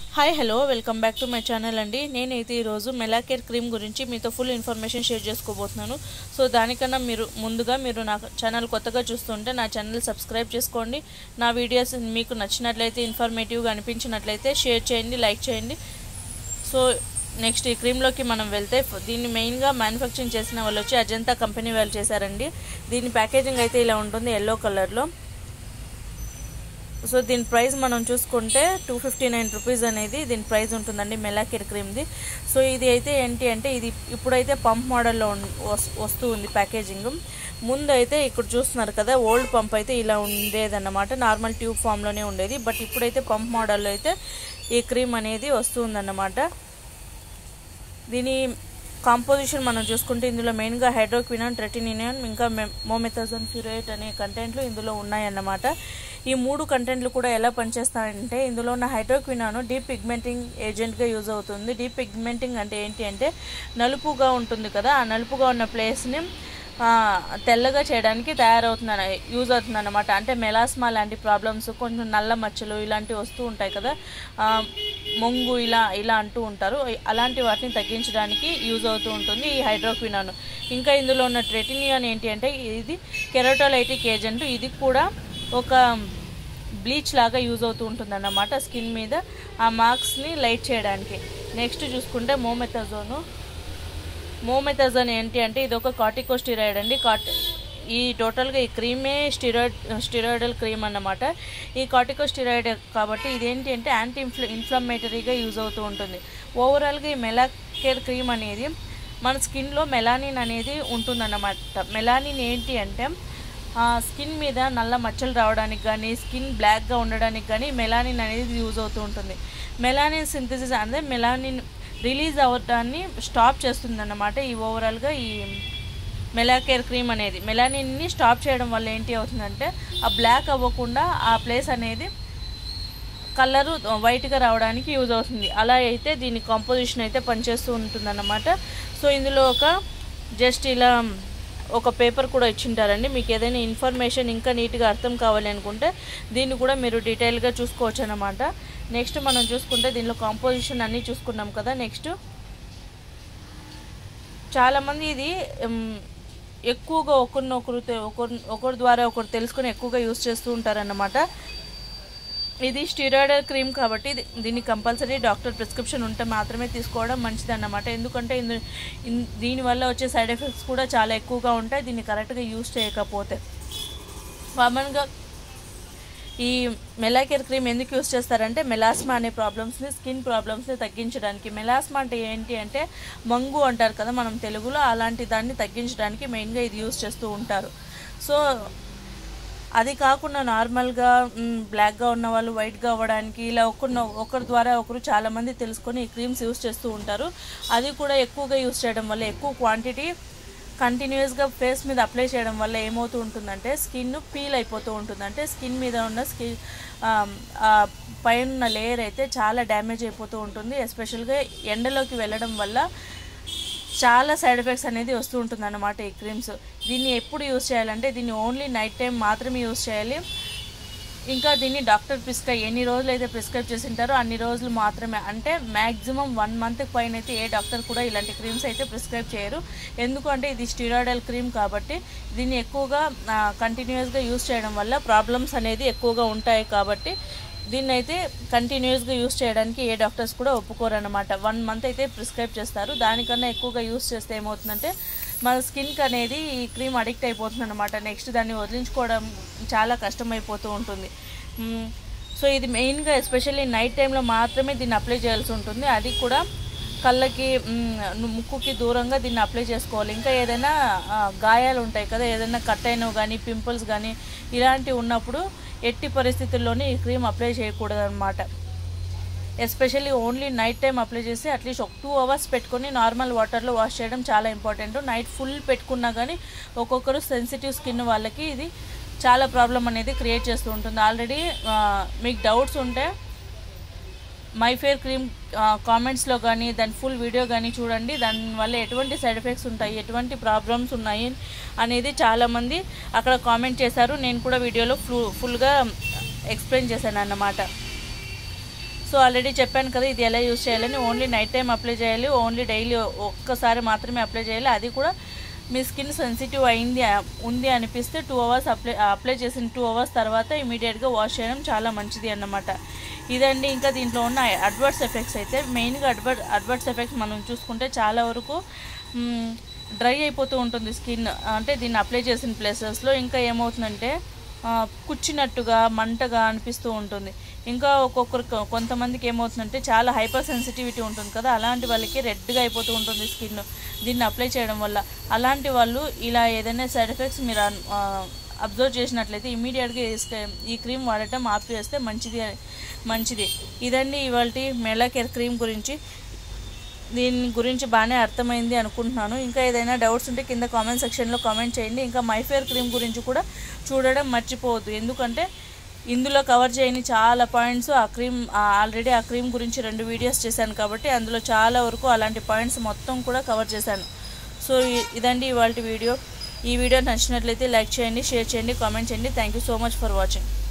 hi hello welcome back to my channel అండి నేనైతే ఈరోజు మెలాకేర్ క్రీమ్ గురించి మీతో ఫుల్ ఇన్ఫర్మేషన్ షేర్ చేసుకోబోతున్నాను సో దానికన్నా మీరు ముందుగా మీరు నా ఛానల్ కొత్తగా చూస్తుంటే నా ఛానల్ సబ్స్క్రైబ్ చేసుకోండి నా వీడియోస్ మీకు నచ్చినట్లయితే ఇన్ఫర్మేటివ్గా అనిపించినట్లయితే షేర్ చేయండి లైక్ చేయండి సో నెక్స్ట్ ఈ క్రీమ్లోకి మనం వెళ్తే దీన్ని మెయిన్గా మ్యానుఫ్యాక్చరింగ్ చేసిన వాళ్ళు వచ్చి అజంతా కంపెనీ వాళ్ళు చేశారండి దీని ప్యాకేజింగ్ అయితే ఇలా ఉంటుంది ఎల్లో కలర్లో సో దీని ప్రైస్ మనం చూసుకుంటే టూ ఫిఫ్టీ నైన్ రూపీస్ అనేది దీని ప్రైస్ ఉంటుందండి మెలాకిర్ క్రీమ్ది సో ఇది అయితే ఏంటి అంటే ఇది ఇప్పుడైతే పంప్ మోడల్లో వస్తూ ఉంది ప్యాకేజింగ్ ముందు అయితే ఇక్కడ చూస్తున్నారు కదా ఓల్డ్ పంప్ అయితే ఇలా ఉండేదన్నమాట నార్మల్ ట్యూబ్ ఫామ్లోనే ఉండేది బట్ ఇప్పుడైతే పంప్ మోడల్లో అయితే ఈ క్రీమ్ అనేది వస్తుందన్నమాట దీని కాంపోజిషన్ మనం చూసుకుంటే ఇందులో మెయిన్గా హైడ్రోక్వినాన్ ట్రెటినినియన్ ఇంకా మోమెథజన్ ఫ్యూరేట్ అనే కంటెంట్లు ఇందులో ఉన్నాయన్నమాట ఈ మూడు కంటెంట్లు కూడా ఎలా పనిచేస్తాయంటే ఇందులో ఉన్న హైడ్రోక్వినాను డీప్ పిగ్మెంటింగ్ ఏజెంట్గా యూజ్ అవుతుంది డీప్ పిగ్మెంటింగ్ అంటే ఏంటి అంటే నలుపుగా ఉంటుంది కదా ఆ నలుపుగా ఉన్న ప్లేస్ని తెల్లగా చేయడానికి తయారవుతుందని యూజ్ అవుతుంది అనమాట అంటే మెలాస్మా లాంటి ప్రాబ్లమ్స్ కొంచెం నల్ల మచ్చలు ఇలాంటివి వస్తూ ఉంటాయి కదా మొంగు ఇలా ఇలా అంటూ ఉంటారు అలాంటి వాటిని తగ్గించడానికి యూజ్ అవుతూ ఉంటుంది ఈ హైడ్రోక్వినాన్ ఇంకా ఇందులో ఉన్న ట్రెటినియాన్ ఏంటి అంటే ఇది కెరోటోలైటిక్ ఏజెంట్ ఇది కూడా ఒక బ్లీచ్ లాగా యూజ్ అవుతూ ఉంటుంది అన్నమాట స్కిన్ మీద ఆ మార్క్స్ని లైట్ చేయడానికి నెక్స్ట్ చూసుకుంటే మోమెథజోను మోమెథజోన్ ఏంటి అంటే ఇది ఒక కార్టికోస్టిరాయిడ్ అండి కాట్ ఈ టోటల్గా ఈ క్రీమే స్టిరాయిడ్ స్టిరాయిడల్ క్రీమ్ అన్నమాట ఈ కార్టికోస్టిరాయిడ్ కాబట్టి ఇదేంటి అంటే యాంటీ ఇన్ఫ్ల ఇన్ఫ్లమేటరీగా యూజ్ అవుతూ ఉంటుంది ఓవరాల్గా ఈ మెలాకేర్ క్రీమ్ అనేది మన స్కిన్లో మెలానిన్ అనేది ఉంటుందన్నమాట మెలానిన్ ఏంటి అంటే స్కిన్ మీద నల్ల మచ్చలు రావడానికి కానీ స్కిన్ బ్లాక్గా ఉండడానికి కానీ మెలానిన్ అనేది యూజ్ అవుతూ ఉంటుంది మెలానిన్ సింథసిస్ అంటే మెలానిన్ రిలీజ్ అవ్వడాన్ని స్టాప్ చేస్తుంది అన్నమాట ఈ ఓవరాల్గా ఈ మెలాకేర్ క్రీమ్ అనేది మెలానిన్ని స్టాప్ చేయడం వల్ల ఏంటి అవుతుందంటే ఆ బ్లాక్ అవ్వకుండా ఆ ప్లేస్ అనేది కలరు వైట్గా రావడానికి యూజ్ అవుతుంది అలా అయితే దీని కాంపోజిషన్ అయితే పనిచేస్తూ ఉంటుందన్నమాట సో ఇందులో ఒక జస్ట్ ఇలా ఒక పేపర్ కూడా ఇచ్చింటారండి మీకు ఏదైనా ఇన్ఫర్మేషన్ ఇంకా నీట్గా అర్థం కావాలి అనుకుంటే దీన్ని కూడా మీరు డీటెయిల్గా చూసుకోవచ్చు అనమాట నెక్స్ట్ మనం చూసుకుంటే దీనిలో కాంపోజిషన్ అన్నీ చూసుకున్నాం కదా నెక్స్ట్ చాలామంది ఇది ఎక్కువగా ఒకరినొకరు ఒకరి ఒకరి ద్వారా ఒకరు తెలుసుకొని ఎక్కువగా యూస్ చేస్తూ ఉంటారన్నమాట ఇది స్టీరాయిడ్ క్రీమ్ కాబట్టి దీన్ని కంపల్సరీ డాక్టర్ ప్రిస్క్రిప్షన్ ఉంటే మాత్రమే తీసుకోవడం మంచిది అన్నమాట ఎందుకంటే ఇందు దీనివల్ల వచ్చే సైడ్ ఎఫెక్ట్స్ కూడా చాలా ఎక్కువగా ఉంటాయి దీన్ని కరెక్ట్గా యూస్ చేయకపోతే కామన్గా ఈ మెలాకేర్ క్రీమ్ ఎందుకు యూస్ చేస్తారంటే మెలాస్మా అనే ప్రాబ్లమ్స్ని స్కిన్ ప్రాబ్లమ్స్ని తగ్గించడానికి మెలాస్మా అంటే ఏంటి అంటే మంగు అంటారు కదా మనం తెలుగులో అలాంటి దాన్ని తగ్గించడానికి మెయిన్గా ఇది యూస్ చేస్తూ ఉంటారు సో అది కాకుండా నార్మల్గా బ్లాక్గా ఉన్న వాళ్ళు వైట్గా అవ్వడానికి ఇలా ఒకరిన ఒకరి ద్వారా ఒకరు చాలామంది తెలుసుకొని ఈ క్రీమ్స్ యూస్ చేస్తూ ఉంటారు అది కూడా ఎక్కువగా యూస్ చేయడం వల్ల ఎక్కువ క్వాంటిటీ కంటిన్యూస్గా ఫేస్ మీద అప్లై చేయడం వల్ల ఏమవుతూ ఉంటుందంటే స్కిన్ పీల్ అయిపోతూ ఉంటుంది అంటే స్కిన్ మీద ఉన్న స్కిన్ పైన ఉన్న లేయర్ అయితే చాలా డ్యామేజ్ అయిపోతూ ఉంటుంది ఎస్పెషల్గా ఎండలోకి వెళ్ళడం వల్ల చాలా సైడ్ ఎఫెక్ట్స్ అనేది వస్తూ ఉంటుంది అన్నమాట ఈ క్రీమ్స్ దీన్ని ఎప్పుడు యూస్ చేయాలంటే దీన్ని ఓన్లీ నైట్ టైం మాత్రమే యూస్ చేయాలి ఇంకా దీన్ని డాక్టర్ ప్రిస్క్రైబ్ ఎన్ని రోజులు అయితే ప్రిస్క్రైబ్ చేసి ఉంటారో అన్ని రోజులు మాత్రమే అంటే మ్యాక్సిమం వన్ మంత్ పైన అయితే ఏ డాక్టర్ కూడా ఇలాంటి క్రీమ్స్ అయితే ప్రిస్క్రైబ్ చేయరు ఎందుకంటే ఇది స్టీరాయిడల్ క్రీమ్ కాబట్టి దీన్ని ఎక్కువగా కంటిన్యూస్గా యూస్ చేయడం వల్ల ప్రాబ్లమ్స్ అనేది ఎక్కువగా ఉంటాయి కాబట్టి దీన్ని అయితే కంటిన్యూస్గా యూస్ చేయడానికి ఏ డాక్టర్స్ కూడా ఒప్పుకోరన్నమాట వన్ మంత్ అయితే ప్రిస్క్రైబ్ చేస్తారు దానికన్నా ఎక్కువగా యూస్ చేస్తే ఏమవుతుందంటే మన స్కిన్కి అనేది ఈ క్రీమ్ అడిక్ట్ అయిపోతుంది అనమాట నెక్స్ట్ దాన్ని వదిలించుకోవడం చాలా కష్టమైపోతూ ఉంటుంది సో ఇది మెయిన్గా ఎస్పెషల్లీ నైట్ టైంలో మాత్రమే దీన్ని అప్లై చేయాల్సి ఉంటుంది అది కూడా కళ్ళకి ముక్కుకి దూరంగా దీన్ని అప్లై చేసుకోవాలి ఇంకా ఏదైనా గాయాలు ఉంటాయి కదా ఏదైనా కట్ అయినవి కానీ పింపుల్స్ కానీ ఇలాంటివి ఉన్నప్పుడు ఎట్టి పరిస్థితుల్లోనే ఈ క్రీమ్ అప్లై చేయకూడదు అనమాట especially only night time apply చేసి అట్లీస్ట్ ఒక టూ అవర్స్ పెట్టుకొని నార్మల్ వాటర్లో వాష్ చేయడం చాలా ఇంపార్టెంట్ నైట్ ఫుల్ పెట్టుకున్నా కానీ ఒక్కొక్కరు సెన్సిటివ్ స్కిన్ వాళ్ళకి ఇది చాలా ప్రాబ్లం అనేది క్రియేట్ చేస్తూ ఉంటుంది ఆల్రెడీ మీకు డౌట్స్ ఉంటే మై ఫేర్ క్రీమ్ కామెంట్స్లో కానీ దాని ఫుల్ వీడియో కానీ చూడండి దానివల్ల ఎటువంటి సైడ్ ఎఫెక్ట్స్ ఉంటాయి ఎటువంటి ప్రాబ్లమ్స్ ఉన్నాయి అనేది చాలామంది అక్కడ కామెంట్ చేశారు నేను కూడా వీడియోలో ఫుల్ ఫుల్గా ఎక్స్ప్లెయిన్ చేశాను అన్నమాట సో ఆల్రెడీ చెప్పాను కదా ఇది ఎలా యూస్ చేయాలని ఓన్లీ నైట్ టైం అప్లై చేయాలి ఓన్లీ డైలీ ఒక్కసారి మాత్రమే అప్లై చేయాలి అది కూడా మీ స్కిన్ సెన్సిటివ్ అయింది ఉంది అనిపిస్తే టూ అవర్స్ అప్లై అప్లై చేసిన టూ అవర్స్ తర్వాత ఇమీడియట్గా వాష్ చేయడం చాలా మంచిది అన్నమాట ఇదండి ఇంకా దీంట్లో ఉన్న అడ్వర్స్ ఎఫెక్ట్స్ అయితే మెయిన్గా అడ్వర్ అడ్వర్స్ ఎఫెక్ట్స్ మనం చూసుకుంటే చాలా వరకు డ్రై అయిపోతూ ఉంటుంది స్కిన్ అంటే దీన్ని అప్లై చేసిన ప్లేసెస్లో ఇంకా ఏమవుతుందంటే ఆ, కుచ్చినట్టుగా మంటగా అనిపిస్తూ ఉంటుంది ఇంకా ఒక్కొక్కరు కొంతమందికి ఏమవుతుందంటే చాలా హైపర్ సెన్సిటివిటీ ఉంటుంది కదా అలాంటి వాళ్ళకి రెడ్గా అయిపోతూ ఉంటుంది స్కిన్ దీన్ని అప్లై చేయడం వల్ల అలాంటి వాళ్ళు ఇలా ఏదైనా సైడ్ ఎఫెక్ట్స్ మీరు అబ్జర్వ్ చేసినట్లయితే ఇమీడియట్గా ఈ క్రీమ్ వాడటం ఆపివేస్తే మంచిది మంచిది ఇదండి ఇవాళ మెలా కేర్ క్రీమ్ గురించి దీని గురించి బాగానే అర్థమైంది అనుకుంటున్నాను ఇంకా ఏదైనా డౌట్స్ ఉంటే కింద కామెంట్ సెక్షన్లో కామెంట్ చేయండి ఇంకా మైఫేర్ క్రీమ్ గురించి కూడా చూడడం మర్చిపోవద్దు ఎందుకంటే ఇందులో కవర్ చేయని చాలా పాయింట్స్ ఆ క్రీమ్ ఆల్రెడీ ఆ క్రీమ్ గురించి రెండు వీడియోస్ చేశాను కాబట్టి అందులో చాలా వరకు అలాంటి పాయింట్స్ మొత్తం కూడా కవర్ చేశాను సో ఇ- ఇదండి ఇవాళ వీడియో ఈ వీడియో నచ్చినట్లయితే లైక్ చేయండి షేర్ చేయండి కామెంట్ చేయండి thank you so much for watching